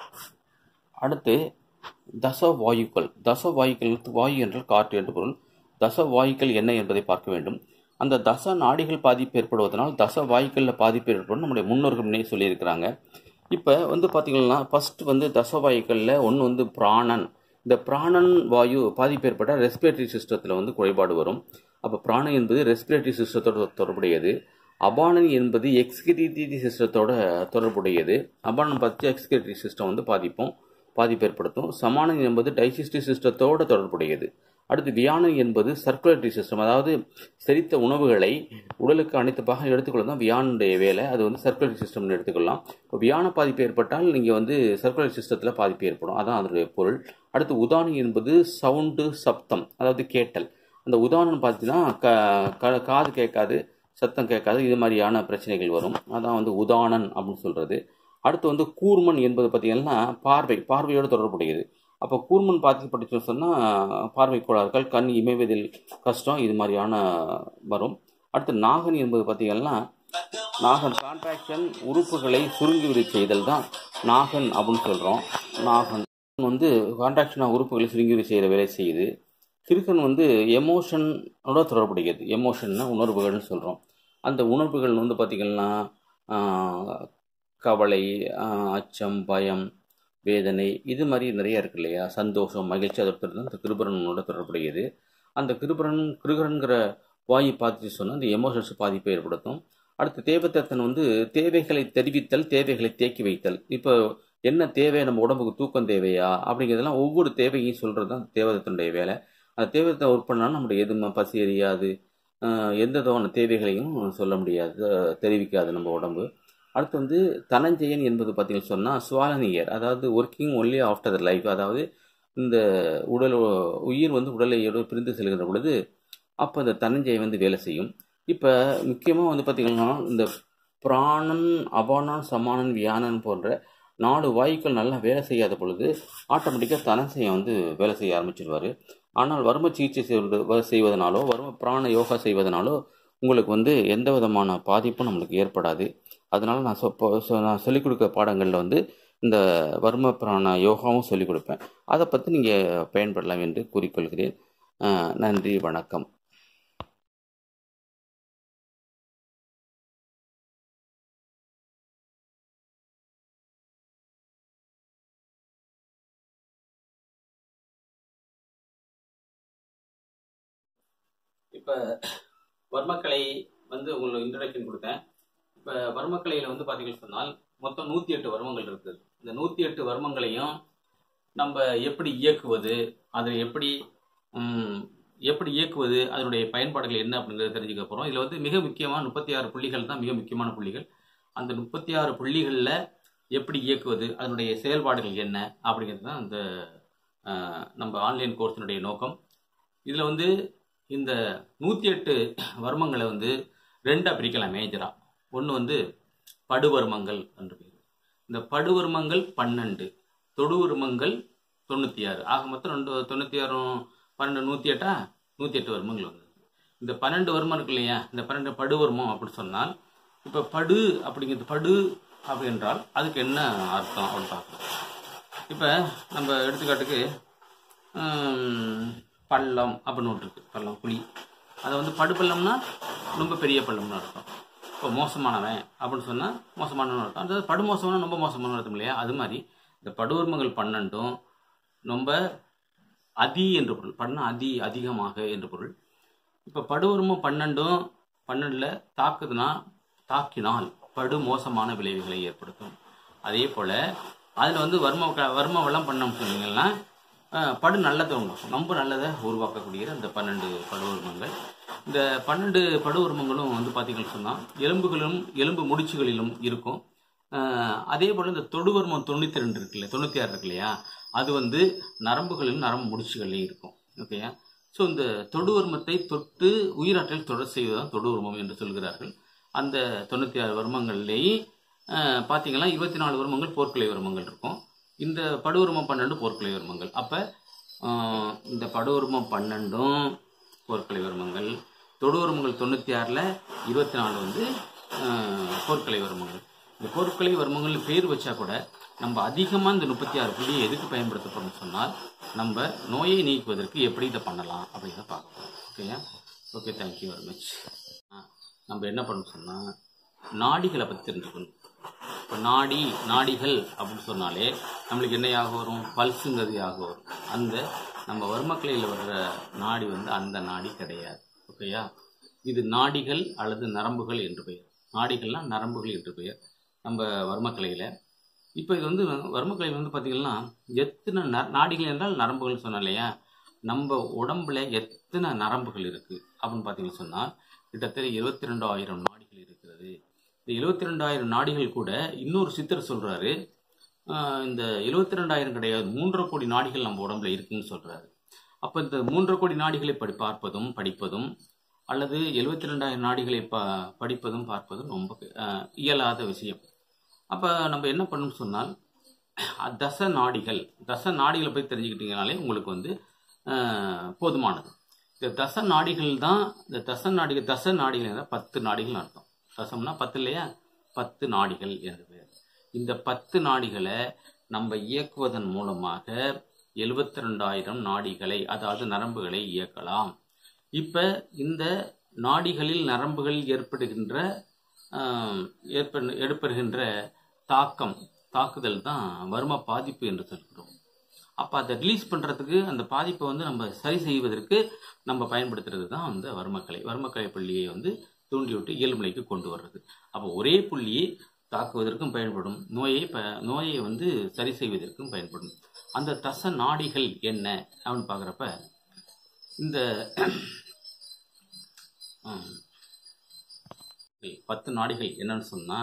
அடுத்து தச வாயுக்கள் தச வாயுக்கள் வாயு என்றால் காற்று என்று பொருள் தச வாயுக்கள் என்ன என்பதை பார்க்க வேண்டும் அந்த தச நாடிகள் பாதிப்பு ஏற்படுவதனால் தச வாயுக்களில் பாதிப்பு ஏற்படும் நம்முடைய முன்னோர்கள் முன்னே சொல்லியிருக்கிறாங்க இப்போ வந்து பார்த்தீங்கன்னா ஃபர்ஸ்ட் வந்து தச வாயுக்களில் ஒன்று வந்து பிராணன் இந்த பிராணன் வாயு பாதிப்பு ஏற்பட்டால் ரெஸ்பிரேட்டரி சிஸ்டத்தில் வந்து குறைபாடு வரும் அப்போ பிராணன் என்பது ரெஸ்பிரேட்டரி சிஸ்டத்தோட தொடர்புடையது அபானன் என்பது எக்ஸ்கிரிட்டரி சிஸ்டத்தோட தொடர்புடையது அபானன் பார்த்து எக்ஸ்கிரிட்டரி சிஸ்டம் வந்து பாதிப்பும் பாதிப்பு ஏற்படுத்தும் சமானன் என்பது டைஜஸ்டிவ் சிஸ்டத்தோட தொடர்புடையது அடுத்து வியானம் என்பது சர்க்குலேட்டரி சிஸ்டம் அதாவது செரித்த உணவுகளை உடலுக்கு அனைத்து பாகம் எடுத்துக்கொள்ள தான் வியானுடைய வேலை அது வந்து சர்க்குலேட்டரி சிஸ்டம்னு எடுத்துக்கலாம் இப்போ வியான பாதிப்பு ஏற்பட்டால் நீங்கள் வந்து சர்க்குலேட்டரி சிஸ்டத்தில் பாதிப்பு ஏற்படும் அதான் அதனுடைய பொருள் அடுத்து உதாரணம் என்பது சவுண்டு சப்தம் அதாவது கேட்டல் அந்த உதாரணம் பார்த்தீங்கன்னா க காது கேட்காது சத்தம் கேட்காது இது மாதிரியான பிரச்சனைகள் வரும் அதான் வந்து உதாரணன் அப்படின்னு சொல்கிறது அடுத்து வந்து கூர்மன் என்பது பார்த்திங்கன்னா பார்வை பார்வையோடு தொடர்புடையது அப்போ கூர்மன் பாதிக்கப்பட்டுச்சுன்னு சொன்னால் பார்வை கோளாறுகள் கண் இமைவதில் கஷ்டம் இது மாதிரியான வரும் அடுத்து நாகன் என்பது பார்த்திங்கன்னா நாகன் கான்ட்ராக்ஷன் உறுப்புகளை சுருங்கி விரி செய்தல் தான் நாகன் அப்படின்னு சொல்கிறோம் நாகன் வந்து கான்ட்ராக்ஷனாக உறுப்புகளை சுருங்கி விரி செய்கிற வேலை செய்யுது கிறுக்கன் வந்து எமோஷனோட தொடர்புடையது எமோஷன்னா உணர்வுகள்னு சொல்கிறோம் அந்த உணர்வுகள் வந்து பார்த்திங்கன்னா கவலை அச்சம் பயம் வேதனை இது மாதிரி நிறைய இருக்கு இல்லையா சந்தோஷம் மகிழ்ச்சி அதோட அந்த கிருபரனோட தொடர்புடையது அந்த கிருபரன் கிருகரன்கிற வாயு பாதிச்சு சொன்னால் அந்த எமோஷன்ஸ் பாதிப்பை ஏற்படுத்தும் அடுத்து தேவதத்தன் வந்து தேவைகளை தெரிவித்தல் தேவைகளை தேக்கி வைத்தல் இப்போ என்ன தேவை நம்ம உடம்புக்கு தூக்கம் தேவையா அப்படிங்கிறதெல்லாம் ஒவ்வொரு தேவையும் சொல்கிறது தான் தேவதத்தனுடைய வேலை அந்த தேவதத்தை ஒர்க் பண்ணால் நம்மளுடைய எதுவுமே பசி எரியாது எந்த விதமான தேவைகளையும் சொல்ல முடியாது தெரிவிக்காது நம்ம உடம்பு அடுத்து வந்து தனஞ்சயன் என்பது பார்த்தீங்கன்னு சொன்னால் சுவாலனியர் அதாவது working only after the life அதாவது இந்த உடல் உயிர் வந்து உடலையோடு பிரிந்து செல்கின்ற பொழுது அப்போ இந்த தனஞ்சயம் வந்து வேலை செய்யும் இப்போ முக்கியமாக வந்து பார்த்திங்கன்னா இந்த பிராணன் அபானன் சமானன் வியானன் போன்ற நாலு வாயுக்கள் நல்லா வேலை செய்யாத பொழுது ஆட்டோமேட்டிக்காக தனஞ்சயம் வந்து வேலை செய்ய ஆரம்பிச்சிடுவார் ஆனால் வர்ம சிகிச்சை செய்வதனாலோ வர்ம பிராண யோகா செய்வதனாலோ உங்களுக்கு வந்து எந்த விதமான பாதிப்பும் நம்மளுக்கு ஏற்படாது அதனால் நான் சொ நான் சொல்லிக் கொடுக்க பாடங்களில் வந்து இந்த வர்ம பிராண யோகாவும் சொல்லிக் கொடுப்பேன் அதை பற்றி நீங்கள் பயன்படலாம் என்று கூறிக்கொள்கிறேன் நன்றி வணக்கம் இப்போ வர்மக்கலை வந்து உங்களுக்கு இன்ட்ரடக்ஷன் கொடுத்தேன் இப்போ வர்மக்கலையில் வந்து பார்த்தீங்கன்னு சொன்னால் மொத்தம் நூற்றி எட்டு வர்மங்கள் இருக்குது இந்த நூற்றி எட்டு வர்மங்களையும் நம்ம எப்படி இயக்குவது அதை எப்படி எப்படி இயக்குவது அதனுடைய பயன்பாடுகள் என்ன அப்படிங்கிறத தெரிஞ்சுக்க போகிறோம் இதில் வந்து மிக முக்கியமாக முப்பத்தி ஆறு புள்ளிகள் தான் மிக முக்கியமான புள்ளிகள் அந்த முப்பத்தி ஆறு புள்ளிகளில் எப்படி இயக்குவது அதனுடைய செயல்பாடுகள் என்ன அப்படிங்கிறது தான் அந்த நம்ம ஆன்லைன் கோர்ஸினுடைய நோக்கம் இதில் வந்து இந்த நூற்றி எட்டு வர்மங்களை வந்து ரெண்டாக பிரிக்கலாம் மேஜராக ஒன்று வந்து படுவர்மங்கள் என்று பேர் இந்த படுவர்மங்கள் பன்னெண்டு தொடுவர்மங்கள் தொண்ணூற்றி ஆறு ஆக மொத்தம் ரெண்டு தொண்ணூற்றி ஆறும் பன்னெண்டு நூற்றி எட்டா நூற்றி எட்டு வர்மங்கள் வந்து இந்த பன்னெண்டு வர்மம் இருக்கு இல்லையா இந்த பன்னெண்டு படுவர்மம் அப்படின்னு சொன்னால் இப்போ படு அப்படிங்கிறது படு அப்படி என்றால் அதுக்கு என்ன அர்த்தம் அப்படின்னு பார்க்கணும் இப்போ நம்ம எடுத்துக்காட்டுக்கு பள்ளம் அப்படின்னு ஒன்று இருக்குது பள்ளம் குழி அதை வந்து படுபள்ளம்னா ரொம்ப பெரிய பள்ளம்னு அர்த்தம் இப்போ மோசமானவன் அப்படின்னு சொன்னால் மோசமானவன் அர்த்தம் அதாவது படு மோசமான ரொம்ப மோசமான அர்த்தம் இல்லையா அது மாதிரி இந்த படுவர்மங்கள் பன்னெண்டும் ரொம்ப அதி என்று பொருள் பண்ண அதி அதிகமாக என்று பொருள் இப்போ படுவர்மம் பன்னெண்டும் பன்னெண்டில் தாக்குதுன்னா தாக்கினால் படு மோசமான விளைவுகளை ஏற்படுத்தும் அதே போல் அதில் வந்து வர்ம வர்ம வளம் பண்ணோம்னு சொன்னீங்கன்னா படு நல்லதை உண்டாக்கும் ரொம்ப நல்லதை உருவாக்கக்கூடிய அந்த பன்னெண்டு படுவர்மங்கள் இந்த பன்னெண்டு படுவர்மங்களும் வந்து பார்த்தீங்கன்னு சொன்னால் எலும்புகளும் எலும்பு முடிச்சுகளிலும் இருக்கும் அதே போல் இந்த தொடுவர்மம் தொண்ணூற்றி ரெண்டு இருக்குல்ல தொண்ணூற்றி ஆறு இருக்கு இல்லையா அது வந்து நரம்புகளிலும் நரம்பு முடிச்சுகள்லையும் இருக்கும் ஓகேயா ஸோ இந்த தொடுவர்மத்தை தொட்டு உயிராற்றல் தொடர் செய்வதுதான் தொடுவர்மம் என்று சொல்கிறார்கள் அந்த தொண்ணூற்றி ஆறு வர்மங்கள்லேயும் பார்த்தீங்கன்னா இருபத்தி நாலு வர்மங்கள் போர்க்கலை வர்மங்கள் இருக்கும் இந்த படுவர்மம் பன்னெண்டு போர்க்கலை வர்மங்கள் அப்போ இந்த படுவர்மம் பன்னெண்டும் போர்க்கலை வர்மங்கள் தொடுவர்மங்கள் தொண்ணூற்றி ஆறில் இருபத்தி நாலு வந்து போர்க்கலை வர்மங்கள் இந்த பொருட்களை வர்மங்கள் பேர் வச்சா கூட நம்ம அதிகமாக இந்த முப்பத்தி ஆறு புள்ளியை எதுக்கு பயன்படுத்தப்படும் சொன்னால் நம்ம நோயை நீக்குவதற்கு எப்படி இதை பண்ணலாம் அப்படின்னு பார்க்க போகிறோம் ஓகேயா ஓகே தேங்க்யூ வெரி மச் நம்ம என்ன பண்ணணும் சொன்னால் நாடிகளை பற்றி தெரிஞ்சுக்கணும் இப்போ நாடி நாடிகள் அப்படின்னு சொன்னாலே நம்மளுக்கு என்ன யாக வரும் பல்ஸுங்கிறது யாக வரும் அந்த நம்ம வர்மக்கலையில் வர்ற நாடி வந்து அந்த நாடி கிடையாது ஓகேயா இது நாடிகள் அல்லது நரம்புகள் என்று பெயர் நாடிகள்னா நரம்புகள் என்று பெயர் நம்ம வர்மக்கலையில் இப்போ இது வந்து வர்மக்கலையில் வந்து பார்த்திங்கன்னா எத்தனை ந நாடிகள் என்றால் நரம்புகள் சொன்னோம் இல்லையா நம்ம உடம்புல எத்தனை நரம்புகள் இருக்குது அப்படின்னு பார்த்தீங்கன்னு சொன்னால் கிட்டத்தட்ட இருபத்தி ரெண்டாயிரம் நாடிகள் இருக்கிறது இந்த எழுபத்தி ரெண்டாயிரம் நாடிகள் கூட இன்னொரு சித்தர் சொல்கிறாரு இந்த எழுபத்தி ரெண்டாயிரம் கிடையாது மூன்றரை கோடி நாடிகள் நம்ம உடம்புல இருக்குன்னு சொல்கிறாரு அப்போ இந்த மூன்றரை கோடி நாடிகளை படி பார்ப்பதும் படிப்பதும் அல்லது எழுபத்தி ரெண்டாயிரம் நாடிகளை ப படிப்பதும் பார்ப்பதும் ரொம்ப அஹ், இயலாத விஷயம் அப்போ நம்ம என்ன பண்ணணும்னு சொன்னால் அஹ், தச நாடிகள் தச நாடிகளை பற்றி தெரிஞ்சுக்கிட்டீங்கனாலே உங்களுக்கு வந்து அஹ், போதுமானது இந்த தச நாடிகள் தான் இந்த தச நாடிகள் தச நாடிகள் என்றால் பத்து நாடிகள் அர்த்தம் தசம்னா பத்து இல்லையா பத்து நாடிகள் என்று பெயர் இந்த பத்து நாடிகளை நம்ம இயக்குவதன் மூலமாக எழுபத்தி ரெண்டாயிரம் நாடிகளை அதாவது நரம்புகளை இயக்கலாம் இப்ப இந்த நாடிகளில் நரம்புகளில் ஏற்படுகின்ற ஆம், ஏற்ப ஏற்படுகின்ற தாக்கம் தாக்குதல் தான் வர்ம பாதிப்பு என்று சொல்கிறோம் அப்போ அதை ரிலீஸ் பண்ணுறதுக்கு அந்த பாதிப்பை வந்து நம்ம சரி செய்வதற்கு நம்ம பயன்படுத்துறது தான் அந்த வர்மக்கலை வர்மக்கலை புள்ளியை வந்து தூண்டிவிட்டு இயல்புநிலைக்கு கொண்டு வர்றது அப்போ ஒரே புள்ளியை தாக்குவதற்கும் பயன்படும் நோயை ப நோயை வந்து சரி செய்வதற்கும் பயன்படும் அந்த தச நாடிகள் என்ன அப்படின்னு பார்க்குறப்ப இந்த ம், பத்து நாடிகள் என்னன்னு சொன்னா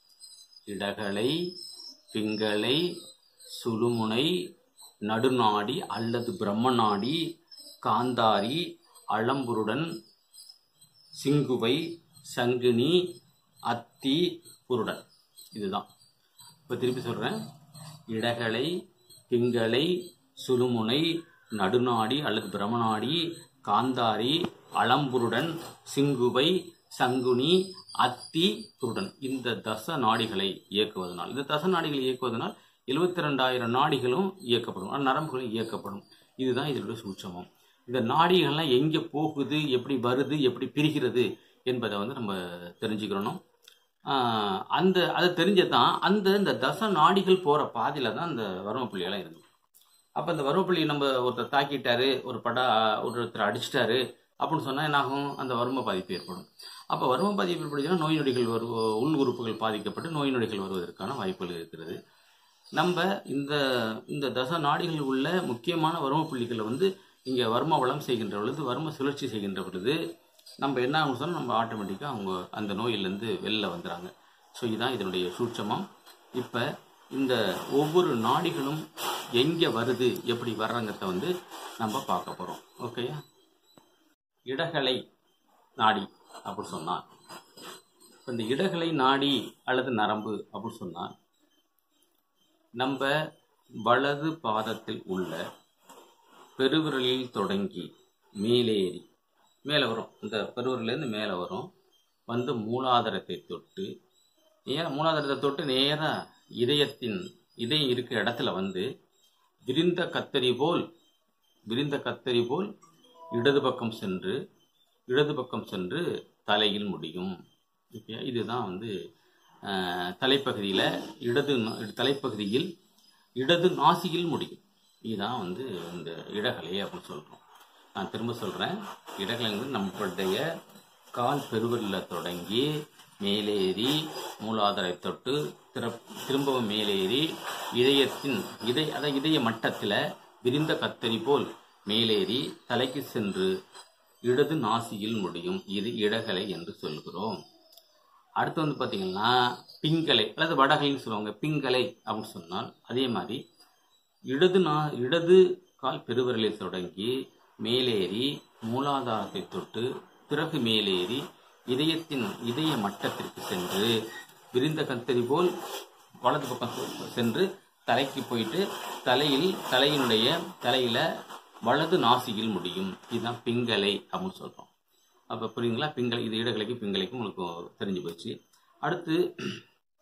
இடகலை பிங்களை சுழுமுனை நடுநாடி அல்லது பிரம்மநாடி காந்தாரி அளம்புருடன் சிங்குவை சங்கினி அத்தி புருடன் இதுதான் இப்போ திருப்பி சொல்கிறேன் இடகலை பிங்களை சுழுமுனை நடுநாடி அல்லது பிரமநாடி காந்தாரி அளம்புருடன் சிங்குவை சங்குனி அத்தி புருடன் இந்த தச நாடிகளை இயக்குவதனால் இந்த தச நாடிகளை இயக்குவதனால் எழுபத்தி ரெண்டாயிரம் நாடிகளும் இயக்கப்படும் ஆனா நரம்புகளும் இயக்கப்படும் இதுதான் இதனுடைய சூட்சமம் இந்த நாடிகள்லாம் எங்கே போகுது எப்படி வருது எப்படி பிரிகிறது என்பதை வந்து நம்ம தெரிஞ்சுக்கிறணும் ஆஹ் அந்த அதை தெரிஞ்சதான் அந்த இந்த தச நாடிகள் போகிற பாதையில் தான் அந்த வர்மப்புள்ளியெல்லாம் இருக்கு அப்போ இந்த வர்மப்புள்ளி நம்ம ஒருத்தர் தாக்கிட்டாரு ஒரு படா ஒருத்தர் அடிச்சிட்டாரு அப்படின்னு சொன்னால் என்னாகும் அந்த வர்ம பாதிப்பு ஏற்படும் அப்போ வர்ம பாதிப்பு ஏற்படுச்சுன்னா நோய் நொடிகள் வரு உள் உறுப்புகள் பாதிக்கப்பட்டு நோய் நொடிகள் வருவதற்கான வாய்ப்புகள் இருக்கிறது நம்ம இந்த இந்த தச நாடிகளில் உள்ள முக்கியமான வர்ம புள்ளிகளை வந்து இங்கே வர்ம வளம் செய்கின்ற பொழுது வர்ம சுழற்சி செய்கின்ற பொழுது நம்ம என்ன ஆகும் சொன்னால் நம்ம ஆட்டோமேட்டிக்காக அவங்க அந்த நோயிலேருந்து வெளில வந்துடுறாங்க ஸோ இதுதான் இதனுடைய சூட்சமம் இப்போ இந்த ஒவ்வொரு நாடிகளும் எங்கே வருது எப்படி வர்றாங்கிறத வந்து நம்ம பார்க்க போகிறோம் ஓகேயா இடகலை நாடி அப்படின்னு சொன்னால் இப்ப இந்த இடகலை நாடி அல்லது நரம்பு அப்படின்னு சொன்னால் நம்ம வலது பாதத்தில் உள்ள பெருவிரலில் தொடங்கி மேலேறி மேலே வரும் இந்த பெருவிரலேருந்து மேலே வரும் வந்து மூலாதாரத்தை தொட்டு நேராக மூலாதாரத்தை தொட்டு நேராக இதயத்தின் இதயம் இருக்கிற இடத்துல வந்து விரிந்த கத்தரி போல் விரிந்த கத்தரி போல் இடது பக்கம் சென்று இடது பக்கம் சென்று தலையில் முடியும் ஓகே இதுதான் வந்து அஹ், தலைப்பகுதியில் இடது நா- தலைப்பகுதியில் இடது நாசியில் முடியும் இதுதான் வந்து இந்த இடகலை அப்படின்னு சொல்கிறோம் நான் திரும்ப சொல்கிறேன் இடகலை வந்து நம்மளுடைய கால் பெருவரில் தொடங்கி மேலேறி மூலாதாரை தொட்டு திர- திரும்பவும் மேலேறி இதயத்தின் இதய அதாவது இதய மட்டத்தில் விரிந்த கத்தரி போல் மேலேறி தலைக்கு சென்று இடது நாசியில் முடியும் இது இடகலை என்று சொல்கிறோம் அடுத்து வந்து பார்த்தீங்கன்னா பிங்கலை அல்லது வடகலைன்னு சொல்லுவாங்க பிங்கலை அப்படின்னு சொன்னால் அதே மாதிரி இடது நா இடது கால் பெருவிரலில் தொடங்கி மேலேறி மூலாதாரத்தை தொட்டு பிறகு மேலேறி இதயத்தின் இதய மட்டத்திற்கு சென்று விரிந்த கத்தரி போல் வலது பக்கம் செ- சென்று தலைக்கு போயிட்டு தலையில் தலையினுடைய தலையில வலது நாசியில் முடியும் இதுதான் பிங்கலை அப்படின்னு சொல்றோம் அப்போ புரியுங்களா பிங்கலை இது இடகலைக்கு பிங்கலைக்கும் உங்களுக்கு தெரிஞ்சு போச்சு அடுத்து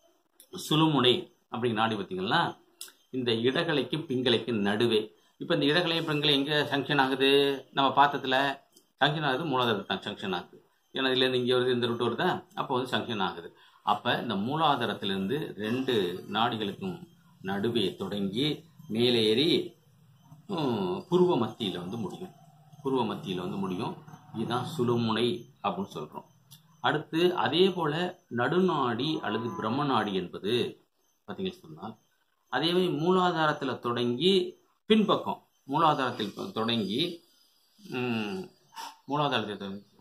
சுழுமுனை அப்படிங்கிற நாடி பார்த்தீங்களா இந்த இடகலைக்கும் பிங்கலைக்கும் நடுவே இப்போ இந்த இடகலையும் பிங்கலை எங்கே சங்ஷன் ஆகுது நம்ம பார்த்ததுல சங்ஷன் ஆகுது மூலாதாரத்தில் தான் சங்ஷன் ஆகுது ஏன்னா இதுலேருந்து இங்கே வருது இந்த ரூட் வருதா அப்போ வந்து சங்ஷன் ஆகுது அப்போ இந்த மூலாதாரத்திலிருந்து ரெண்டு நாடிகளுக்கும் நடுவே தொடங்கி மேலே ஏறி ஹம், புருவ மத்தியில் வந்து முடியும் புருவ மத்தியில் வந்து முடியும் இதுதான் சுழுமுனை அப்படின்னு சொல்கிறோம் அடுத்து அதே போல நடுநாடி அல்லது பிரம்ம நாடி என்பது பார்த்தீங்கன்னு சொன்னால் அதே மாதிரி மூலாதாரத்தில் தொடங்கி பின்பக்கம் மூலாதாரத்தில் தொடங்கி ம், மூலாதாரத்தில் தொடங்கி